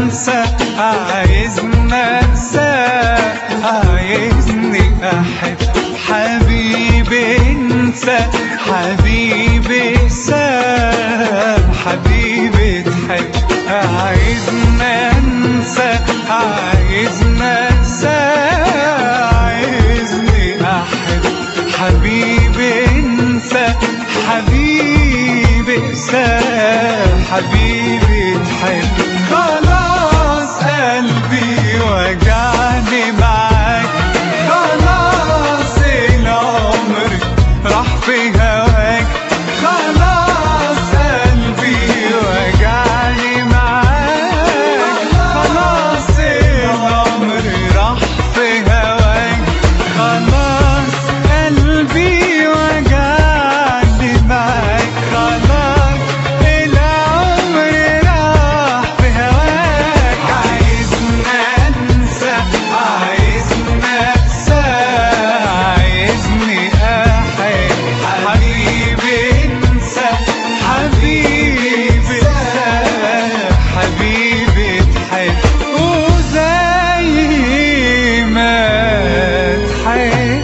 انسى عايزني انسى عايزني احب حبيبي انسى حبيبي سام حبيبي تحب عايزني انسى عايزني انسى عايزني احب حبيبي انسى حبيبي سام حبيبي تحب خلاص قلبي وجعني معاك خلاص العمر راح في هواك خلاص قلبي وجعني معاك خلاص العمر راح في هواك خلاص قلبي وجعني معاك خلاص العمر راح في هواك عايزني انسى عايزني انسى عايزني احب حبيبي انسى حبيبي انسى حبيبي تحب وزي ما تحب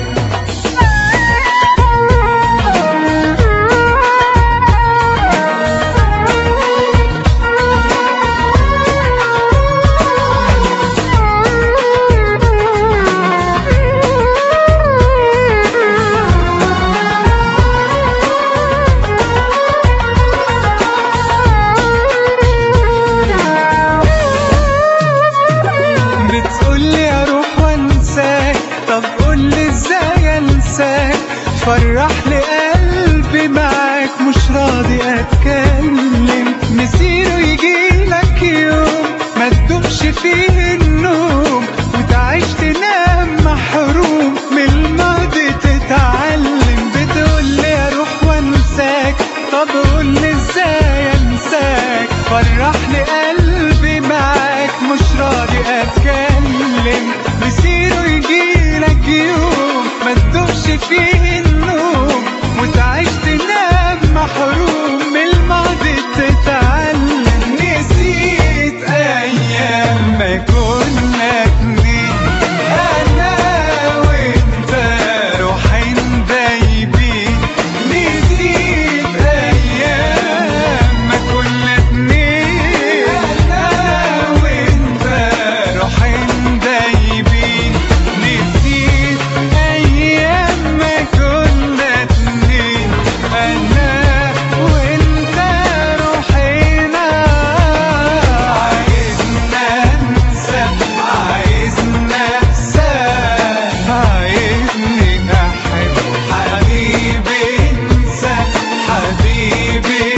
بتقولي اروح وانساك طب قولي ازاي انساك فرح لي قلبي معاك مش راضي اتكلم مسيره يجيلك يوم ما تدومش فيه النوم وتعيش تنام محروم من الماضي تتعلم بتقولي اروح وانساك طب قولي ازاي انساك فرح لي قلبي معاك مش راضي اتكلم مسيره يجيلك يوم ما تدوبش فيه النوم وتعيش تنام محروم من الماضي تتعلم نسيت ايام ما كنا اتنين انا وانت روحين بايبين نسيت ايام ما كنا اتنين انا وانت روحين دايبين نسيت ايام ما كنا اتنين انا وانت روحينا عايزنا انسى عايزنا انسى عايزني احب حبيبي انسى حبيبي